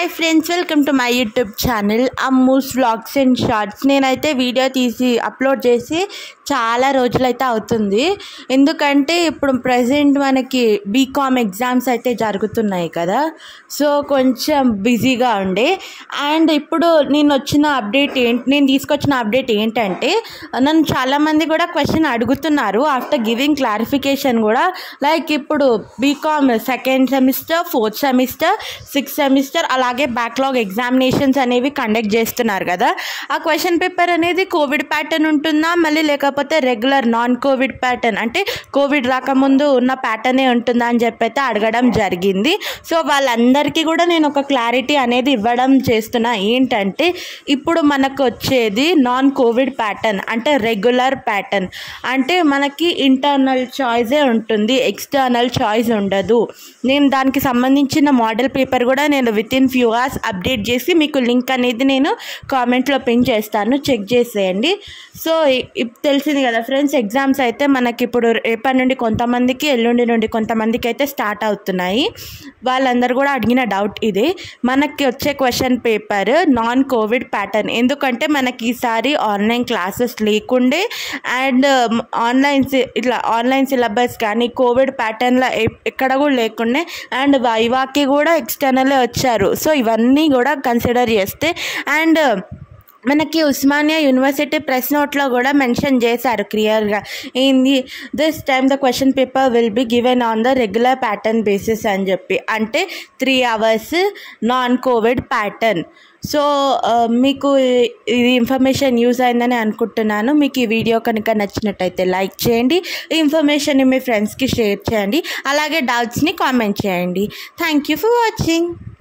hi friends welcome to my YouTube channel Ammu's vlogs and shorts నేనైతే video తీసి upload చేసి చాలా రోజులైతే అవుతుంది ఎందుకంటే ఇప్పుడు ప్రజెంట్ మనకి బీకామ్ ఎగ్జామ్స్ అయితే జరుగుతున్నాయి కదా సో కొంచెం బిజీగా ఉండే అండ్ ఇప్పుడు నేను వచ్చిన అప్డేట్ ఏంటి నేను తీసుకొచ్చిన అప్డేట్ ఏంటంటే నన్ను చాలామంది కూడా క్వశ్చన్ అడుగుతున్నారు ఆఫ్టర్ గివింగ్ క్లారిఫికేషన్ కూడా లైక్ ఇప్పుడు BCom second semester fourth semester sixth semester అలాగే బ్యాక్లాగ్ ఎగ్జామినేషన్స్ అనేవి కండక్ట్ చేస్తున్నారు కదా ఆ క్వశ్చన్ పేపర్ అనేది కోవిడ్ ప్యాటర్న్ ఉంటుందా మళ్ళీ లేకపోతే రెగ్యులర్ నాన్ కోవిడ్ ప్యాటర్న్ అంటే కోవిడ్ రాకముందు ఉన్న ప్యాటర్నే ఉంటుందా అని చెప్పి అయితే అడగడం జరిగింది సో వాళ్ళందరికీ కూడా నేను ఒక క్లారిటీ అనేది ఇవ్వడం చేస్తున్నా ఏంటంటే ఇప్పుడు మనకు వచ్చేది నాన్ కోవిడ్ ప్యాటర్న్ అంటే రెగ్యులర్ ప్యాటర్న్ అంటే మనకి ఇంటర్నల్ చాయిసే ఉంటుంది ఎక్స్టర్నల్ చాయిస్ ఉండదు నేను దానికి సంబంధించిన మోడల్ పేపర్ కూడా నేను within few hours update చేసి మీకు లింక్ అనేది నేను కామెంట్లో పిన్ చేస్తాను చెక్ చేసేయండి సో ఇప్ తెలిసింది కదా ఫ్రెండ్స్ ఎగ్జామ్స్ అయితే మనకి ఇప్పుడు రేపటి నుండి కొంతమందికి ఎల్లుండి నుండి కొంతమందికి అయితే స్టార్ట్ అవుతున్నాయి వాళ్ళందరూ కూడా అడిగిన డౌట్ ఇది మనకి వచ్చే question paper non COVID pattern ఎందుకంటే మనకి ఈసారి ఆన్లైన్ క్లాసెస్ లేకుండే అండ్ ఆన్లైన్ ఇట్లా ఆన్లైన్ సిలబస్ కానీ కోవిడ్ ప్యాటర్న్లో ఎక్కడ కూడా లేకుండే అండ్ వైవాకి కూడా ఎక్స్టర్నలే వచ్చారు సో ఇవన్నీ కూడా కన్సిడర్ చేస్తే అండ్ మనకి ఉస్మానియా యూనివర్సిటీ ప్రెస్ నోట్లో కూడా మెన్షన్ చేశారు క్లియర్గా ఏంది this time the question paper will be given on the regular pattern basis అని చెప్పి అంటే three hours non COVID pattern so మీకు ఇది ఇన్ఫర్మేషన్ యూజ్ అయిందని అనుకుంటున్నాను మీకు ఈ వీడియో కనుక నచ్చినట్టయితే లైక్ చేయండి ఈ ఇన్ఫర్మేషన్ని మీ ఫ్రెండ్స్కి షేర్ చేయండి అలాగే డౌట్స్ని కామెంట్ చేయండి థ్యాంక్ యూ ఫర్ వాచింగ్